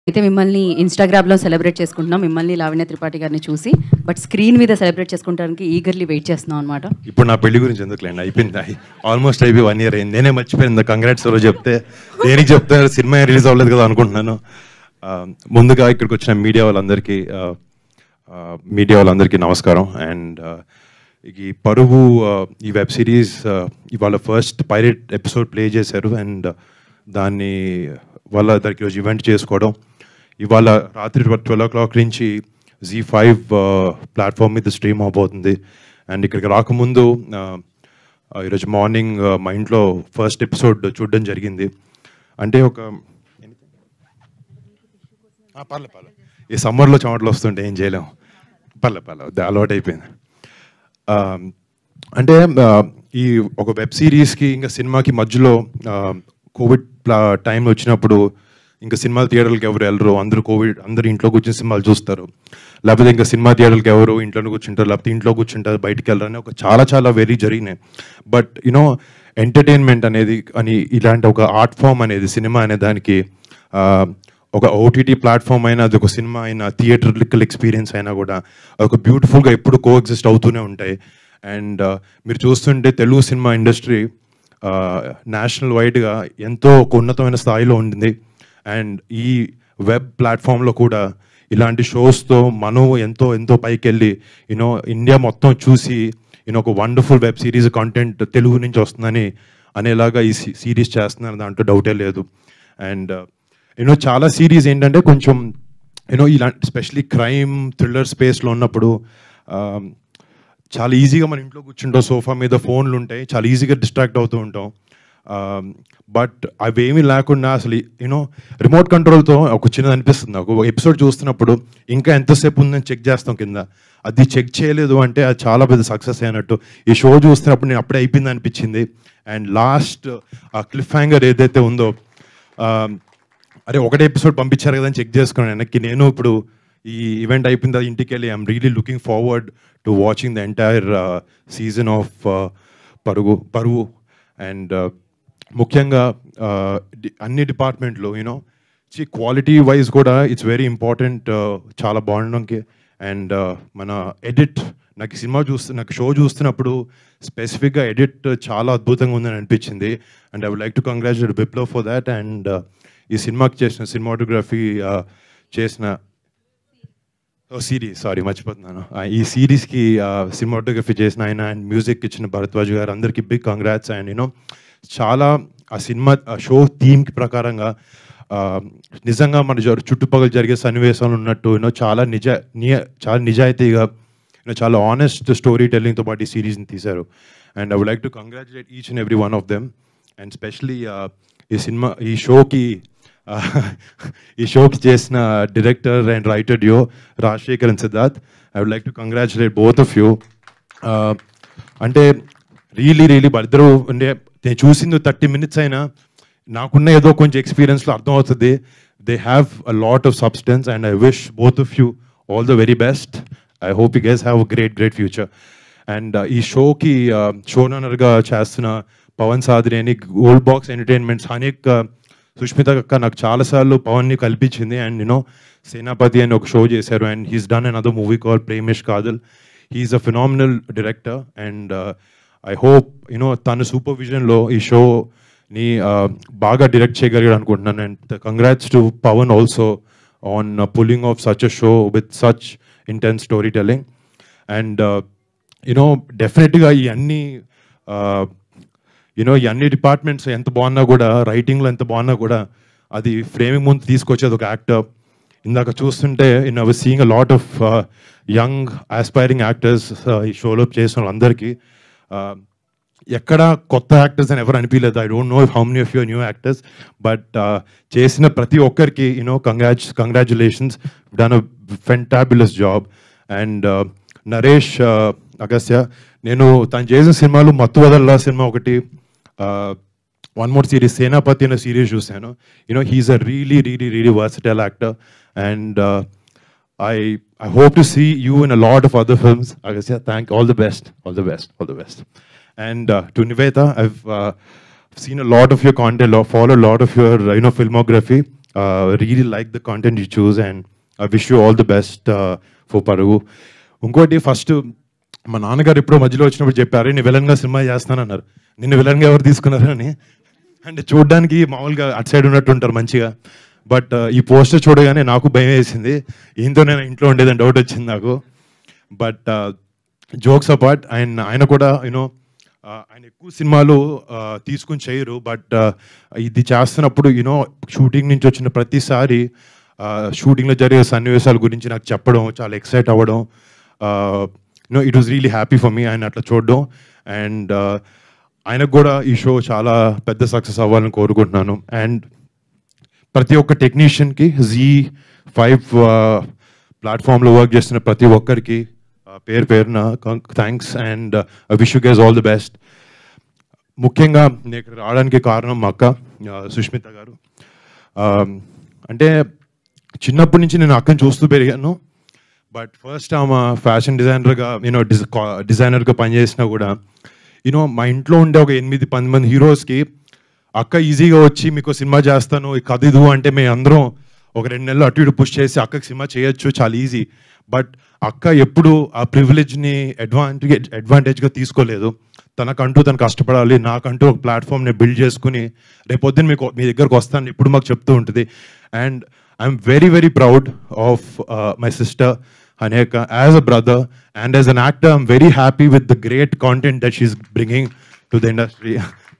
అయితే మిమ్మల్ని ఇన్స్టాగ్రామ్లో సెలబ్రేట్ చేసుకుంటున్నాం మిమ్మల్ని లావణ్య త్రిపాఠి గారిని చూసి బట్ స్క్రీన్ మీద సెలబ్రేట్ చేసుకోవడానికి ఈగర్లీ వెయిట్ చేస్తున్నాం అనమాట ఇప్పుడు నా పెళ్లి గురించి ఎందుకులేండి అయిపోయింది ఆల్మోస్ట్ అయిపోయి వన్ ఇయర్ అయింది నేనే మర్చిపోయింది కంగ్రాట్స్ రోజు చెప్తే దేనికి చెప్తే సినిమా రిలీజ్ అవ్వలేదు కదా అనుకుంటున్నాను ఆ, ముందుగా ఇక్కడికి వచ్చిన మీడియా వాళ్ళందరికీ మీడియా వాళ్ళందరికీ నమస్కారం అండ్ ఈ పరువు ఆ, ఈ వెబ్ సిరీస్ ఆ, ఇవాళ ఫస్ట్ పైరెట్ ఎపిసోడ్ ప్లే చేశారు అండ్ దాన్ని వాళ్ళ దానికి రోజు ఈవెంట్ చేసుకోవడం ఇవాళ రాత్రి ట్వెల్వ్ ఓ క్లాక్ నుంచి జీ ఫైవ్ ప్లాట్ఫామ్ మీద స్ట్రీమ్ అవబోతుంది అండ్ ఇక్కడికి రాకముందు ఆ, ఆ, ఈరోజు మార్నింగ్ ఆ, మా ఇంట్లో ఫస్ట్ ఎపిసోడ్ చూడడం జరిగింది అంటే ఒక ఆ, పర్లే పర్లే ఈ సమ్మర్లో చెమటలు వస్తుంటే ఏం చేయలేం పర్లే పర్లే వద్దు, అలవాటు అయిపోయింది ఆ, అంటే ఆ, ఈ ఒక వెబ్ సిరీస్కి ఇంకా సినిమాకి మధ్యలో ఆ, కోవిడ్ ప్లా- టైం వచ్చినప్పుడు ఇంకా సినిమా థియేటర్లకు ఎవరు వెళ్ళరు అందరూ కోవిడ్ అందరు ఇంట్లో కూర్చొని సినిమాలు చూస్తారు లేకపోతే ఇంకా సినిమా థియేటర్లకు ఎవరు ఇంట్లోనే కూర్చుంటారు లేకపోతే ఇంట్లో కూర్చుంటారు బయటికి వెళ్ళరు అని ఒక చాలా చాలా వెరీ జరిగినాయి బట్ యునో ఎంటర్టైన్మెంట్ అనేది అని ఇలాంటి ఒక ఆర్ట్ ఫామ్ అనేది సినిమా అనే దానికి ఆ, ఒక ఓటీటీ ప్లాట్ఫామ్ అయినా అది ఒక సినిమా అయినా థియేటర్లికల్ ఎక్స్పీరియన్స్ అయినా కూడా ఒక బ్యూటిఫుల్గా ఎప్పుడు కో ఎగ్జిస్ట్ అవుతూనే ఉంటాయి అండ్ మీరు చూస్తుంటే తెలుగు సినిమా ఇండస్ట్రీ నేషనల్ వైడ్గా ఎంతో ఒక ఉన్నతమైన స్థాయిలో ఉంటుంది అండ్ ఈ వెబ్ ప్లాట్ఫామ్లో కూడా ఇలాంటి షోస్తో మనం ఎంతో ఎంతో పైకి వెళ్ళి యూనో ఇండియా మొత్తం చూసి యూనో ఒక wonderful web series content Telugu నుంచి వస్తుందని అనేలాగా ఈ సిరీస్ చేస్తున్నారు దాంట్లో డౌటే లేదు అండ్ యూనో చాలా సిరీస్ ఏంటంటే కొంచెం యూనో ఇలాంటి స్పెషలీ క్రైమ్ థ్రిల్లర్ స్పేస్లో ఉన్నప్పుడు ఆ, చాలా ఈజీగా మన ఇంట్లో కూర్చుంటాం సోఫా మీద ఫోన్లు ఉంటాయి చాలా ఈజీగా డిస్ట్రాక్ట్ అవుతూ ఉంటాం బట్ అవేమీ లేకుండా అసలు యూనో రిమోట్ కంట్రోల్తో ఒక చిన్నది అనిపిస్తుంది నాకు ఒక ఎపిసోడ్ చూస్తున్నప్పుడు ఇంకా ఎంతసేపు ఉందని చెక్ చేస్తాం కింద అది చెక్ చేయలేదు అంటే అది చాలా పెద్ద సక్సెస్ అయినట్టు ఈ షో చూస్తున్నప్పుడు నేను అప్పుడే అయిపోయింది అనిపించింది అండ్ లాస్ట్ ఆ క్లిఫ్ హ్యాంగర్ ఏదైతే ఉందో ఆ, అరే ఒకటే ఎపిసోడ్ పంపించారు కదా అని చెక్ చేసుకున్నాను వెనక్కి నేను ఇప్పుడు ఈ ఈవెంట్ అయిపోయిన తర్వాత ఇంటికి వెళ్ళి I'm really looking forward to watching the entire season of Parugu Paruvu and ముఖ్యంగా uh, డి- అన్ని డిపార్ట్మెంట్లు యూనో చి క్వాలిటీ వైజ్ కూడా ఇట్స్ వెరీ ఇంపార్టెంట్ చాలా బాగుండడానికి అండ్ మన ఎడిట్ నాకు ఈ సినిమా చూస్తు నాకు షో చూస్తున్నప్పుడు స్పెసిఫిక్గా ఎడిట్ చాలా అద్భుతంగా ఉందని అనిపించింది and I would like to congratulate బిప్లో ఫర్ దాట్ అండ్ ఈ సినిమాకి చేసిన సినిమాటోగ్రఫీ చేసిన ఓ సిరీస్ సారీ మర్చిపోతున్నాను ఆ, ఈ సిరీస్కి సినిమాటోగ్రఫీ చేసిన ఆయన అండ్ మ్యూజిక్ ఇచ్చిన భరద్వాజ్ గారు అందరికీ బిగ్ కంగ్రాట్స్ అండ్ యూనో చాలా ఆ సినిమా ఆ షో థీమ్కి ప్రకారంగా ఆ, నిజంగా మన జరు- చుట్టుపక్కల జరిగే సన్నివేశాలు ఉన్నట్టు యూనో చాలా నిజ నియ చాలా నిజాయితీగా యూనో చాలా ఆనెస్ట్ స్టోరీ టెల్లింగ్తో పాటు ఈ సిరీస్ని తీశారు and I would like to congratulate each and every one of them and specially ఈ సినిమా ఈ షోకి ఆ, ఈ షోకి చేసిన డైరెక్టర్ అండ్ రైటర్ డియో Rajasekhar and Siddharth I would like to congratulate both of you అంటే రియలీ రియలీ ఇద్దరు అంటే నేను చూసింది థర్టీ మినిట్స్ అయినా నాకున్న ఏదో కొంచెం ఎక్స్పీరియన్స్లో అర్థం అవుతుంది they have a lot of substance and I wish both of you all the very best I hope you guys have a great great future and ఈ షోకి షోనర్గా చేస్తున్న Pavan Sadineni Gold Box Entertainments అనేక సుష్మిత అక్క నాకు చాలాసార్లు పవన్ని కల్పించింది అండ్ యూనో సేనాపతి అని ఒక షో చేశారు and he's done another movie call Premesh Kadhal he's a phenomenal director and I hope you know తన సూపర్విజన్లో ఈ షోని బాగా డైరెక్ట్ చేయగలిగాడు అనుకుంటున్నాను and congrats to Pavan also on pulling off such a show with such intense storytelling and you know డెఫినెట్గా ఈ అన్ని యూనో ఈ అన్ని డిపార్ట్మెంట్స్ ఎంత బాగున్నా కూడా రైటింగ్లో ఎంత బాగున్నా కూడా అది ఫ్రేమింగ్ ముందు తీసుకొచ్చేది ఒక యాక్టర్ ఇందాక చూస్తుంటే in our seeing a lot of young aspiring actors ఈ షోలో చేసిన వాళ్ళందరికీ uh, ఎక్కడ కొత్త యాక్టర్స్ అని ఎవరు అనిపించలేదు I don't know how many of your new actors but చేసిన ప్రతి ఒక్కరికి you know congrat congratulations done a fantabulous job and Naresh Agastya నేను తను చేసిన సినిమాలు మత్తు వదల్లా సినిమా ఒకటి వన్ మోర్ సిరీస్ సేనాపతి అనే సిరీస్ చూశాను you know he's a really really really versatile actor and I I hope to see you in a lot of other films Agastya thank all the best all the best all the best and to Nivetha I've seen a lot of your content, lo- followed a lot of your, uh, you know, filmography. Really like the content you choose and I wish you all the best for Parugu ఇంకోటి first మా నాన్నగారు ఎప్పుడో మధ్యలో వచ్చినప్పుడు చెప్పారు నేను విలన్గా cinema చేస్తానన్నారు నిన్ను విలన్గా ఎవరు తీసుకున్నారు అని అంటే చూడడానికి మామూలుగా అటు సైడ్ ఉన్నట్టు ఉంటారు మంచిగా బట్ ఈ పోస్టర్ చూడగానే నాకు భయం వేసింది ఈయనతో నేను ఇంట్లో ఉండేదని డౌట్ వచ్చింది నాకు బట్ జోక్స్ అపార్ట్ ఆయన ఆయన కూడా యూనో ఆయన ఎక్కువ సినిమాలు uh, తీసుకుని చేయరు బట్ ఇది చేస్తున్నప్పుడు యూనో షూటింగ్ నుంచి వచ్చిన ప్రతిసారి షూటింగ్లో జరిగే సన్నివేశాల గురించి నాకు చెప్పడం చాలా ఎక్సైట్ అవ్వడం you know it was really happy for me ఆయన అట్లా చూడడం అండ్ ఆయనకు కూడా ఈ షో చాలా పెద్ద సక్సెస్ అవ్వాలని కోరుకుంటున్నాను అండ్ ప్రతి ఒక్క టెక్నీషియన్కి జీ ఫైవ్ ప్లాట్ఫామ్లో వర్క్ చేస్తున్న ప్రతి ఒక్కరికి uh, పేరు పేరున thanks and wish you guys all the best ముఖ్యంగా నేను ఇక్కడ రావడానికి కారణం మా అక్క uh, సుష్మిత గారు Um, అంటే చిన్నప్పటి నుంచి నేను అక్కని చూస్తూ పెరిగాను బట్ ఫస్ట్ ఆమె ఫ్యాషన్ డిజైనర్గా నేను డిజ డిజైనర్గా పనిచేసినా కూడా యూనో మా ఇంట్లో ఉండే ఒక ఎనిమిది పది మంది హీరోస్కి అక్క ఈజీగా వచ్చి మీకు సినిమా చేస్తాను ఈ కథ ఇదు అంటే మేము అందరం ఒక రెండు నెలలు అటు ఇటు పుష్ చేసి అక్కకి సినిమా చేయొచ్చు చాలా ఈజీ బట్ అక్క ఎప్పుడు ఆ ప్రివిలేజ్ని అడ్వాంటేజ్ అడ్వాంటేజ్గా తీసుకోలేదు తనకంటూ తను కష్టపడాలి నాకంటూ ఒక ప్లాట్ఫామ్ని బిల్డ్ చేసుకుని రేపొద్దున మీకు మీ దగ్గరకు వస్తాను ఇప్పుడు మాకు చెప్తూ ఉంటుంది and I'm very very proud of my sister అనేక as a brother and as an actor I'm very happy with the great content that she's bringing to the industry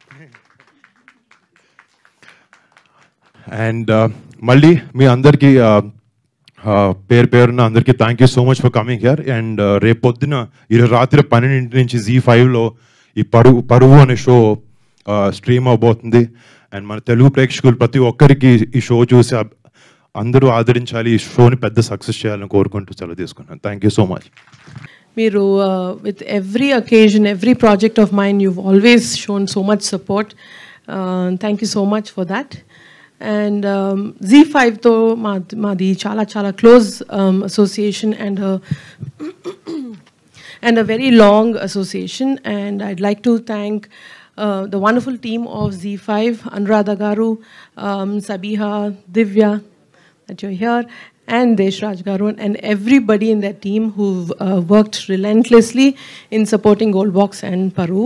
and మళ్ళీ మీ అందరికీ uh, uh, పేరు పేరున అందరికీ thank you so much for coming here and రేపు పొద్దున ఈరోజు రాత్రి పన్నెండింటి నుంచి జీ ఫైవ్లో ఈ పరువు పరువు అనే షో స్ట్రీమ్ అవబోతుంది అండ్ మన తెలుగు ప్రేక్షకులు ప్రతి ఒక్కరికి ఈ షో చూసి అబ్- అందరూ ఆదరించాలి ఈ షోని పెద్ద సక్సెస్ చేయాలని కోరుకుంటూ సెలవు తీసుకున్నాను థ్యాంక్ యూ సో మచ్ మీరు with every occasion every project of mine you've always shown so much support thank you so much for that and Zee ఫైవ్తో మా మాది చాలా చాలా close association and and a very long association. And I'd like to thank uh, the wonderful team of Z5, Anuradha Garu, um, Sabiha, Divya, that you're here, and Deshraj Garu, and everybody in that team who've uh, worked relentlessly in supporting Goldbox and Paru.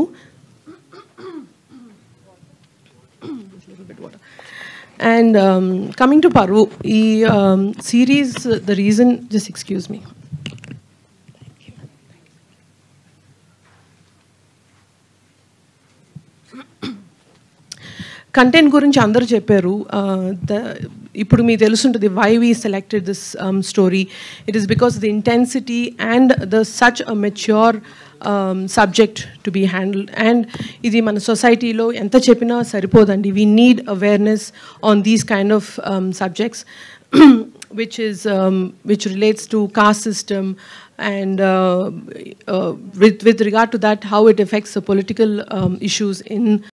And um, coming to Paru, the um, series, uh, the reason, just excuse me. Content గురించి అందరూ చెప్పారు the ఇప్పుడు మీకు తెలుసుంటుంది why we selected this story it is because the intensity and the such a mature subject to be handle and ఇది మన సొసైటీలో ఎంత చెప్పినా సరిపోదండి we need awareness on these kind of subjects which is um, which relates to caste system and uh, uh, with with regard to that how it affects the political um, issues in